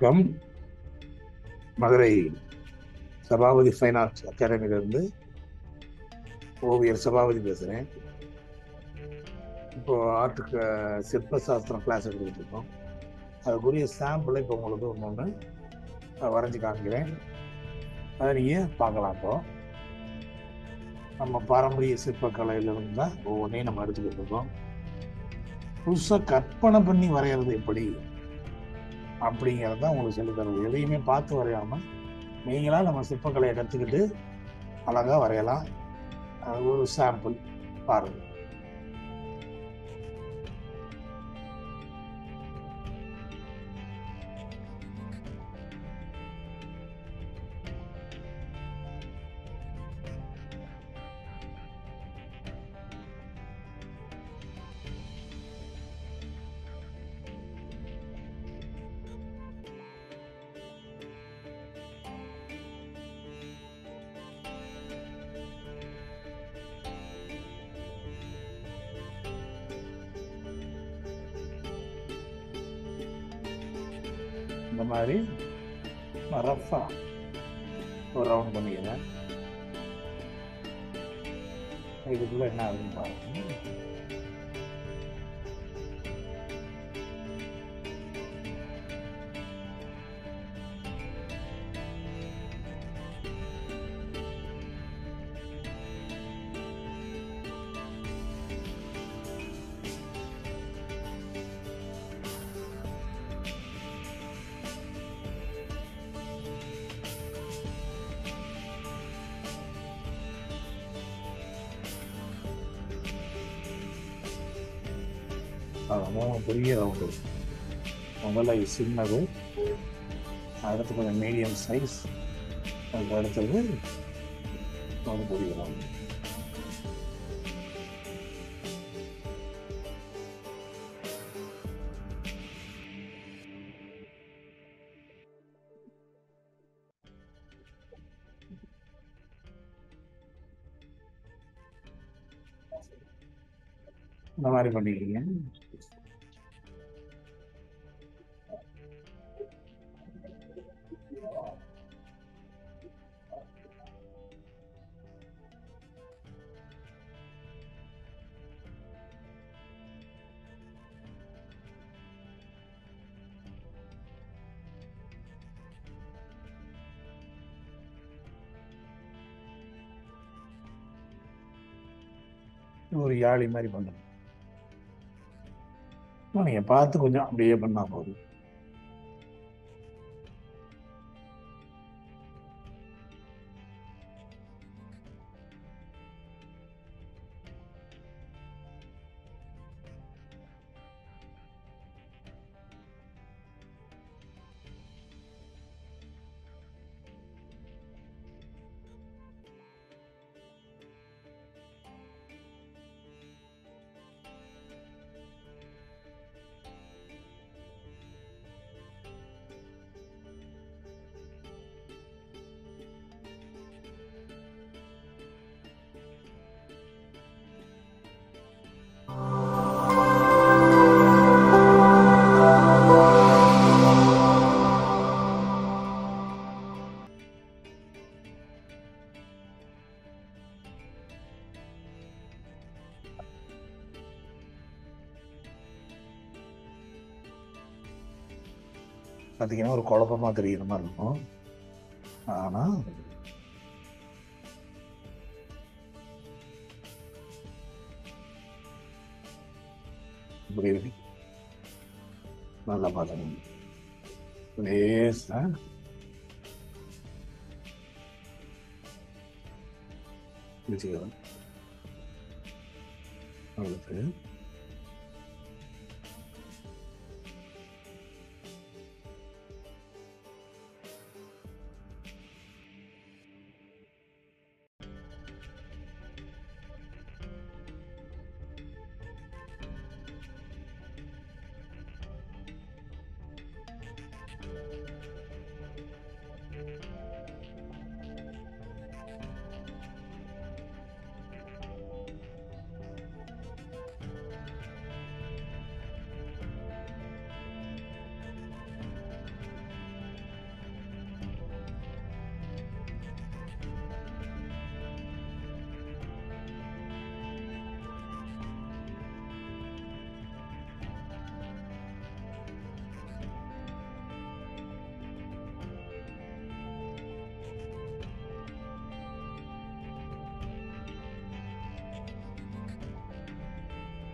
வணக்கம் Madurai Sabapathi fine arts அகாடமியிலிருந்து ஓவியர் சபாபதி பேசுகிறேன் இப்போ ஆர்ட்டுக்கு சிற்ப சாஸ்திரம் கிளாஸ் எடுத்துக்கிட்டு இருக்கோம் அதுக்குரிய சாம்பிளை இப்போ உங்களுக்கு ஒன்று ஒன்று வரைஞ்சி காமிக்கிறேன் அதை நீங்கள் பார்க்கலாம் இப்போ நம்ம பாரம்பரிய சிற்பக்கலையிலிருந்து தான் ஒவ்வொன்றையும் நம்ம எடுத்துக்கிட்டு இருக்கோம் புதுசாக கற்பனை பண்ணி வரைகிறது எப்படி அப்படிங்கிறது தான் உங்களுக்கு சொல்லித் தருவது எதையுமே பார்த்து வரையாமல் நீங்களாக நம்ம சிற்பக்கலையை கற்றுக்கிட்டு அழகாக வரையலாம் அது ஒரு சாம்பிள் பாருங்கள் இந்த மாதிரி ரஃபா ஒரு ரவுண்ட் பண்ணிக்கிறேன் இதுக்குள்ள என்ன ஆகுதுன்னு பாருங்க மூணு பெரிய ரவுண்டு முதல்ல இது சின்னது அடுத்து கொஞ்சம் மீடியம் சைஸ் அதுக்கு அடுத்தது ஒரு பெரிய ரவுண்டு இந்த மாதிரி பண்ணிக்கிறீங்க ஒரு யாழி மாதிரி பண்ணணும் நீங்க பார்த்து கொஞ்சம் அப்படியே பண்ணா போதும் பார்த்தீங்கன்னா ஒரு குழப்பமா தெரியுற மாதிரி இருக்கும் ஆனா புரியுது நல்லா பார்த்துக்கணும் லேசா வச்சுக்கிறேன் அடுத்து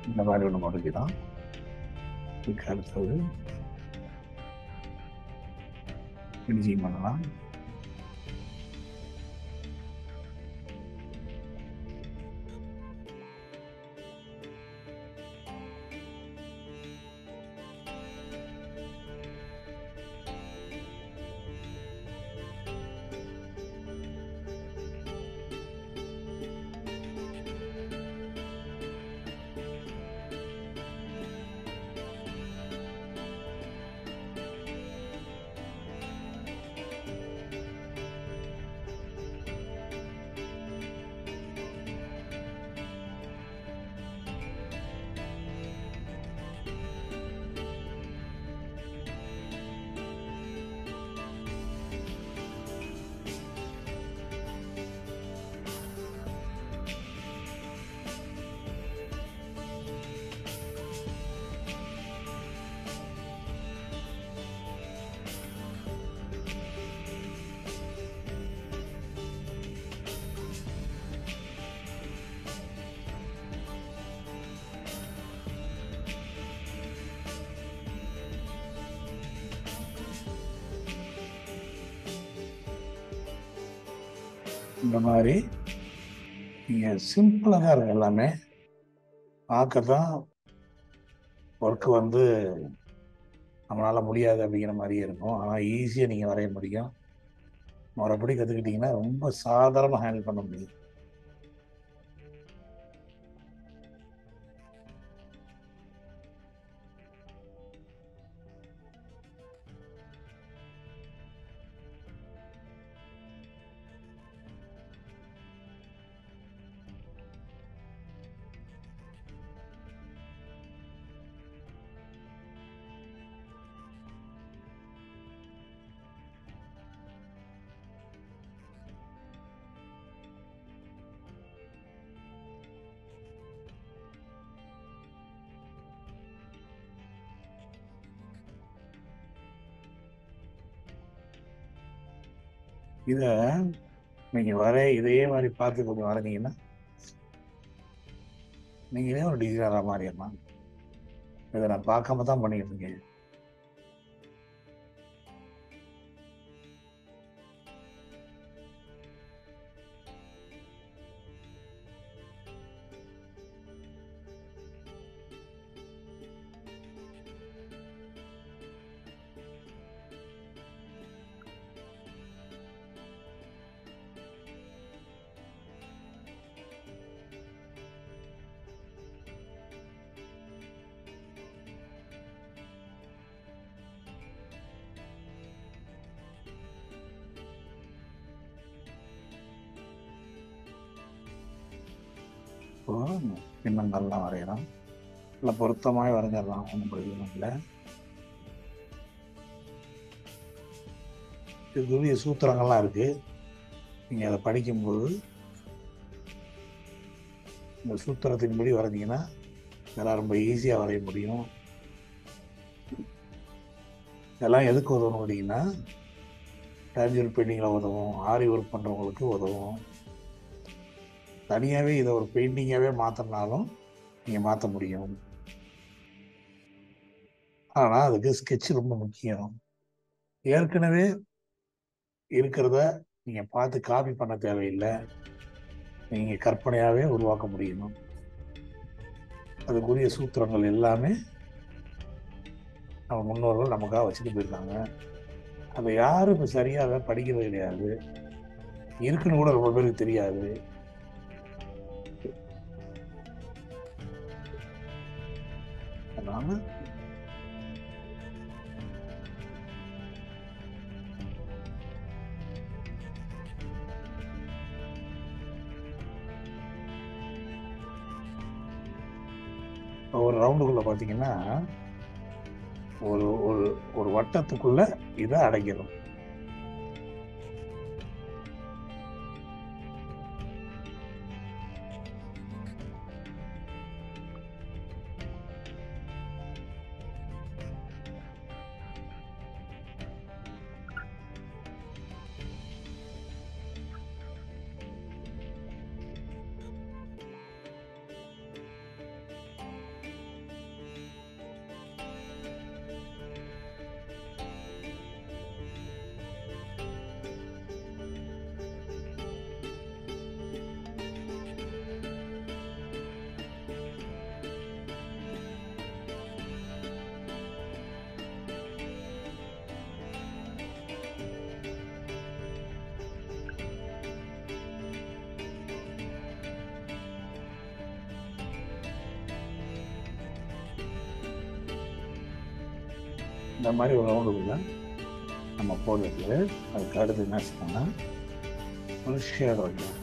இந்த மாதிரி ஒன்று முடிக்கலாம் இதுக்கு அடுத்தது ஃபினிஷிங் பண்ணலாம் இந்த மாதிரி நீங்கள் சிம்பிளாக தான் இருக்கும் எல்லாமே பார்க்க தான் ஒர்க்கு வந்து நம்மளால் முடியாது அப்படிங்கிற மாதிரியே இருக்கும் ஆனால் ஈஸியாக நீங்கள் வரைய முடியும் மறுபடி கற்றுக்கிட்டிங்கன்னா ரொம்ப சாதாரணமாக ஹேண்டில் பண்ண முடியும் இதை நீங்கள் வர இதே மாதிரி பார்த்து கொஞ்சம் வரைஞ்சிங்கன்னா நீங்களே ஒரு டிசைனராக மாறிடலாம் இதை நான் பார்க்காம தான் பண்ணிட்டு இருக்கேன் இப்போ பின்னங்கள்லாம் வரையலாம் இல்லை பொருத்தமாக வரைஞ்சிடலாம் ஒன்றும் பிரயோஜனம் இல்லை இதுக்குரிய சூத்திரங்கள்லாம் இருக்கு நீங்கள் அதை படிக்கும்போது இந்த சூத்திரத்தின்படி வரைஞ்சிங்கன்னா இதெல்லாம் ரொம்ப ஈஸியாக வரைய முடியும் இதெல்லாம் எதுக்கு உதவணும் அப்படின்னா டேஞ்சர் பெயிண்டிங்கில் உதவும் ஆரி ஒர்க் பண்ணுறவங்களுக்கு உதவும் தனியாகவே இதை ஒரு பெயிண்டிங்காகவே மாற்றினாலும் நீங்கள் மாற்ற முடியும் ஆனால் அதுக்கு ஸ்கெட்ச் ரொம்ப முக்கியம் ஏற்கனவே இருக்கிறத நீங்கள் பார்த்து காப்பி பண்ண தேவையில்லை நீங்கள் கற்பனையாகவே உருவாக்க முடியும் அதுக்குரிய சூத்திரங்கள் எல்லாமே நம்ம முன்னோர்கள் நமக்காக வச்சுட்டு போயிருக்காங்க அதை யாரும் இப்போ சரியாக படிக்கிறது கிடையாது இருக்குன்னு கூட ரொம்ப பேருக்கு தெரியாது அதனால ஒரு ரவுண்டுக்குள்ள பார்த்தீங்கன்னா ஒரு ஒரு ஒரு வட்டத்துக்குள்ள இதை அடைக்கணும் இந்த மாதிரி ஒரு ரவுண்டுக்குள்ள நம்ம போடுறது அதுக்கு அடுத்து என்ன செய்யணும்னா ஒரு ஷேர் வைக்கணும்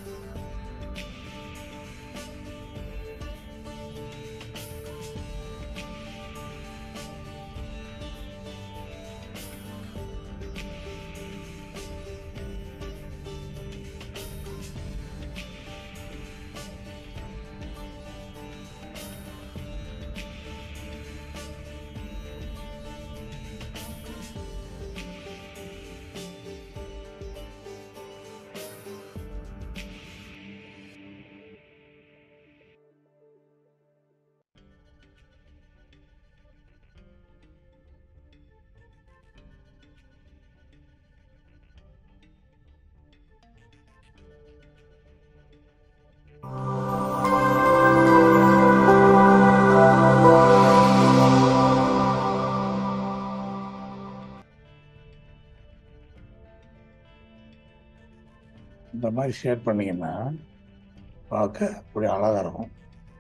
இந்த மாதிரி ஷேர் பண்ணீங்கன்னா பார்க்க அப்படி அழகாக இருக்கும்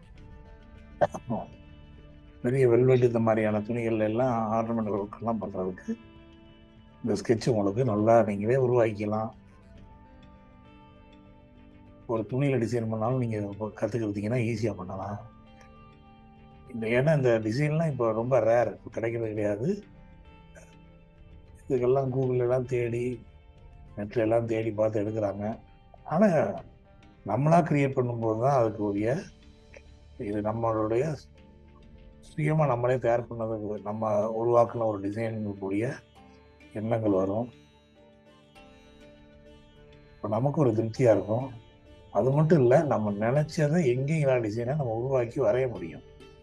பெரிய வெல்வெட் இந்த மாதிரியான துணிகள் எல்லாம் ஆர்னமெண்ட் ஒர்க்கெல்லாம் பண்ணுறதுக்கு இந்த ஸ்கெட்ச் உங்களுக்கு நல்லா நீங்களே உருவாக்கிக்கலாம் ஒரு துணியில் டிசைன் பண்ணாலும் நீங்கள் கற்றுக்கிட்டீங்கன்னா ஈஸியாக பண்ணலாம் இந்த ஏன்னா இந்த டிசைன்லாம் இப்போ ரொம்ப ரேர் இப்போ கிடைக்கிறது கிடையாது இதுக்கெல்லாம் கூகுள்ல எல்லாம் தேடி நெட்ல எல்லாம் தேடி பார்த்து எடுக்கிறாங்க ஆனால் நம்மளாக கிரியேட் பண்ணும்போது தான் அதுக்கு உரிய இது நம்மளுடைய சுயமாக நம்மளே தயார் பண்ணதுக்கு நம்ம உருவாக்குன ஒரு டிசைனுக்குரிய எண்ணங்கள் வரும் இப்போ நமக்கு ஒரு திருப்தியாக இருக்கும் அது மட்டும் இல்லை நம்ம நினைச்சதை எங்கேயும் டிசைனை நம்ம உருவாக்கி வரைய முடியும்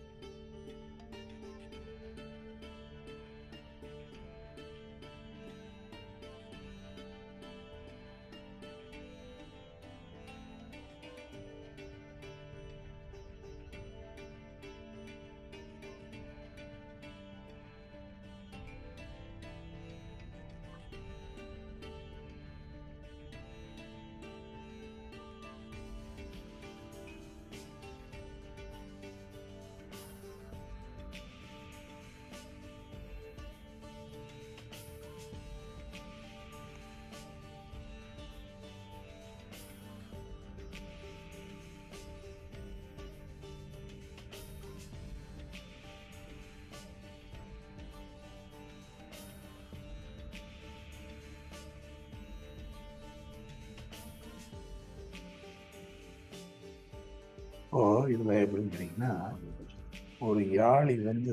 இப்போ இதுல எப்படின்னு கேட்டீங்கன்னா ஒரு யாழி வந்து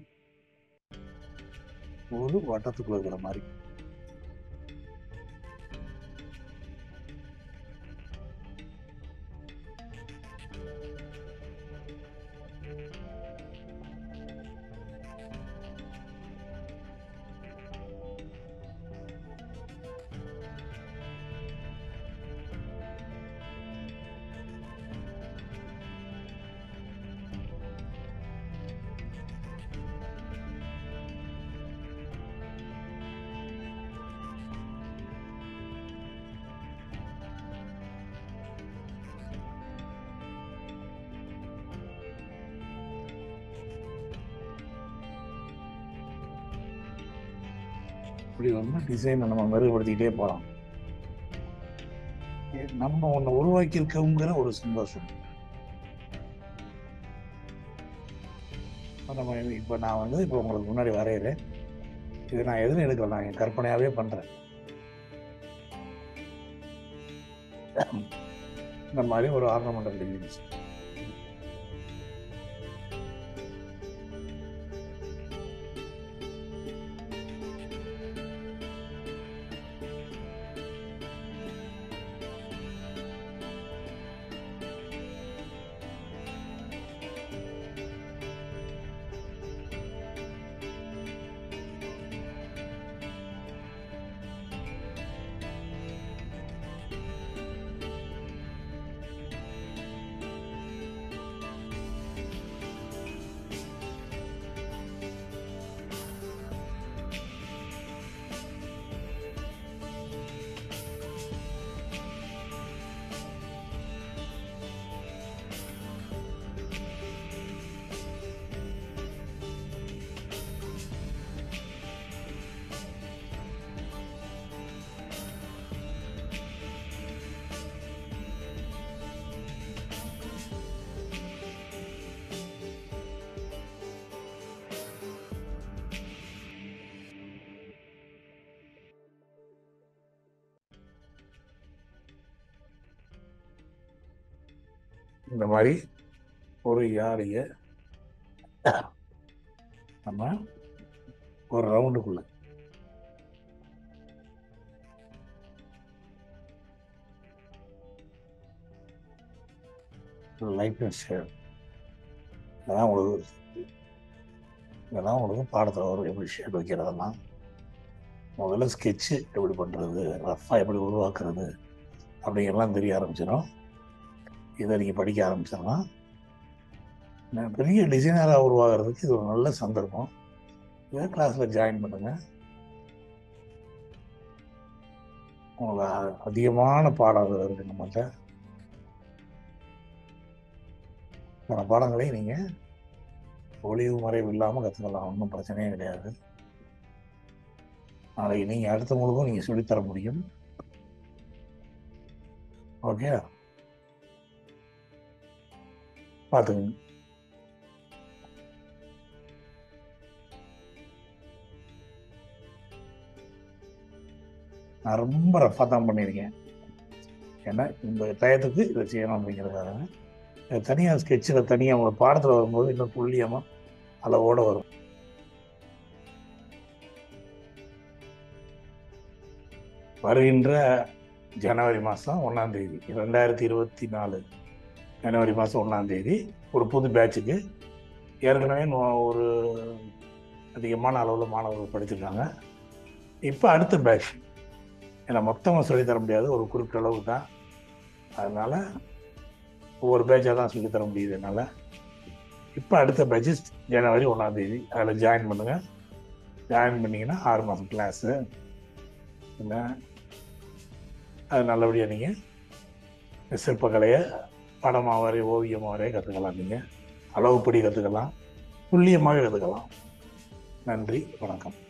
ஒரு வட்டத்துக்குள்ள இருக்கிற மாதிரி இப்படி வந்து டிசைனை நம்ம மெருகுபடுத்திக்கிட்டே போகலாம் நம்ம ஒன்று உருவாக்கியிருக்கோங்கிற ஒரு சந்தோஷம் இப்ப நம்ம இப்போ நான் வந்து இப்போ உங்களுக்கு முன்னாடி வரைகிறேன் இது நான் எதுவும் எடுக்கல நான் என் கற்பனையாகவே பண்ணுறேன் இந்த மாதிரி ஒரு ஆர்னமெண்டல் டிசைன்ஸ் இந்த மாதிரி ஒரு யாரையை நம்ம ஒரு ரவுண்டுக்குள்ள லைட் அண்ட் ஷேட் இதெல்லாம் உங்களுக்கு இதெல்லாம் உங்களுக்கு பாடத்தில் வரும் எப்படி ஷேட் வைக்கிறதெல்லாம் முதல்ல ஸ்கெட்சு எப்படி பண்ணுறது ரஃபாக எப்படி உருவாக்குறது அப்படிங்கிறலாம் தெரிய ஆரம்பிச்சிடும் இதை நீங்கள் படிக்க ஆரம்பிச்சோம்னா நான் பெரிய டிசைனராக உருவாகிறதுக்கு இது ஒரு நல்ல சந்தர்ப்பம் இதை கிளாஸில் ஜாயின் பண்ணுங்கள் உங்களை அதிகமான பாடம் இருக்குது நம்மகிட்ட பல பாடங்களை நீங்கள் ஒளிவு மறைவு இல்லாமல் கற்றுக்கலாம் ஒன்றும் பிரச்சனையே கிடையாது நாளைக்கு நீங்கள் அடுத்தவங்களுக்கும் நீங்கள் சொல்லித்தர முடியும் ஓகே பார்த்துக்கங்க நான் ரொம்ப ரஃபாக தான் பண்ணியிருக்கேன் ஏன்னா இந்த டயத்துக்கு இதை செய்யணும் அப்படிங்கிறதுக்காக தனியாக ஸ்கெட்சில் தனியாக உங்களை பாடத்தில் வரும்போது இன்னும் துல்லியமாக அளவோடு வரும் வருகின்ற ஜனவரி மாதம் ஒன்றாம் தேதி ரெண்டாயிரத்தி இருபத்தி நாலு ஜனவரி மாதம் ஒன்றாம் தேதி ஒரு புது பேட்சுக்கு ஏற்கனவே நோ- ஒரு அதிகமான அளவில் மாணவர்கள் படிச்சிருக்காங்க இப்போ அடுத்த பேட்ச் ஏன்னா மொத்தமாக சொல்லித் தர முடியாது ஒரு குறிப்பிட்ட அளவுக்கு தான் அதனால் ஒவ்வொரு பேட்சாக தான் சொல்லித் தர முடியுது என்னால் இப்போ அடுத்த பேட்ச் ஜனவரி ஒன்றாம் தேதி அதில் ஜாயின் பண்ணுங்கள் ஜாயின் பண்ணிங்கன்னா ஆறு மாதம் கிளாஸு என்ன அது நல்லபடியாக நீங்கள் சிற்பக்கலையை படமாக வரை ஓவியமாக வரைய கற்றுக்கலாம் நீங்கள் அளவுப்படி கற்றுக்கலாம் துல்லியமாக கற்றுக்கலாம் நன்றி வணக்கம்